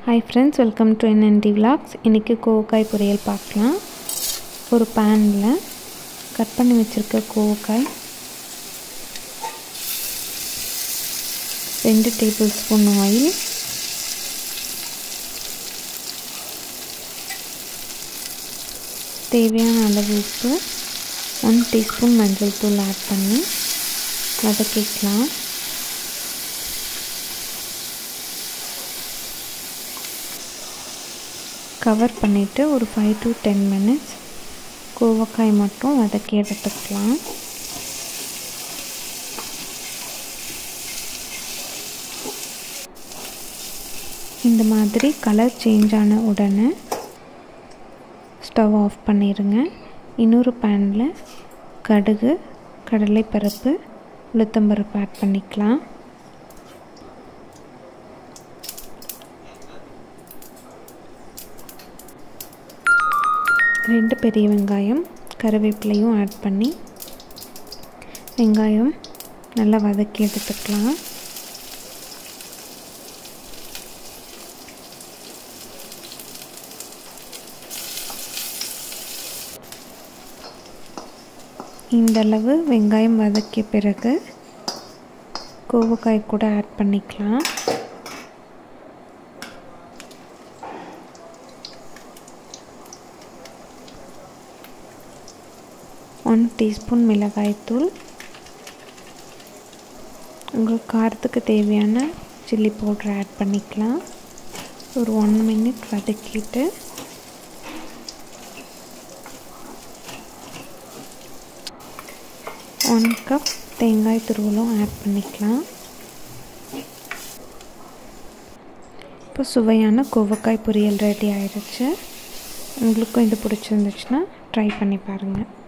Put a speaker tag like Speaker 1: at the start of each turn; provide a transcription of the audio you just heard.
Speaker 1: hi friends welcome to NNT vlogs இன்றைக்கி கோவக்காய் பொரியல் பார்க்கலாம் ஒரு பேனில் கட் பண்ணி வச்சுருக்க கோவக்காய் ரெண்டு டேபிள் ஸ்பூன் ஆயில் தேவையான அளவு உப்பு ஒன் டீஸ்பூன் மஞ்சள் தூள் ஆட் பண்ணி வதக்கிக்கலாம் கவர் பண்ணிவிட்டு ஒரு ஃபைவ் டு டென் மினிட்ஸ் கோவக்காய் மட்டும் வதக்கி எடுத்துக்கலாம் இந்த மாதிரி கலர் சேஞ்ச் ஆன உடனே ஸ்டவ் ஆஃப் பண்ணிடுங்க இன்னொரு பேனில் கடுகு கடலைப்பருப்பு உளுத்தம்பருப்பு ஆட் பண்ணிக்கலாம் ரெண்டு பெரிய வெங்காயம் கருவேப்பிலையும் ஆட் பண்ணி வெங்காயம் நல்லா வதக்கி எடுத்துக்கலாம் இந்தளவு வெங்காயம் வதக்கிய பிறகு கோவக்காய் கூட ஆட் பண்ணிக்கலாம் ஒன் டீஸ்பூன் மிளகாய்த்தூள் உங்கள் காரத்துக்கு தேவையான சில்லி பவுட்ரு ஆட் பண்ணிக்கலாம் ஒரு ஒன் மினிட் வதக்கிட்டு ஒன் கப் தேங்காய் துருவலும் ஆட் பண்ணிக்கலாம் இப்போ சுவையான கோவக்காய் பொரியல் ரெடி ஆயிடுச்சு உங்களுக்கும் இது பிடிச்சிருந்துச்சுன்னா ட்ரை பண்ணி பாருங்கள்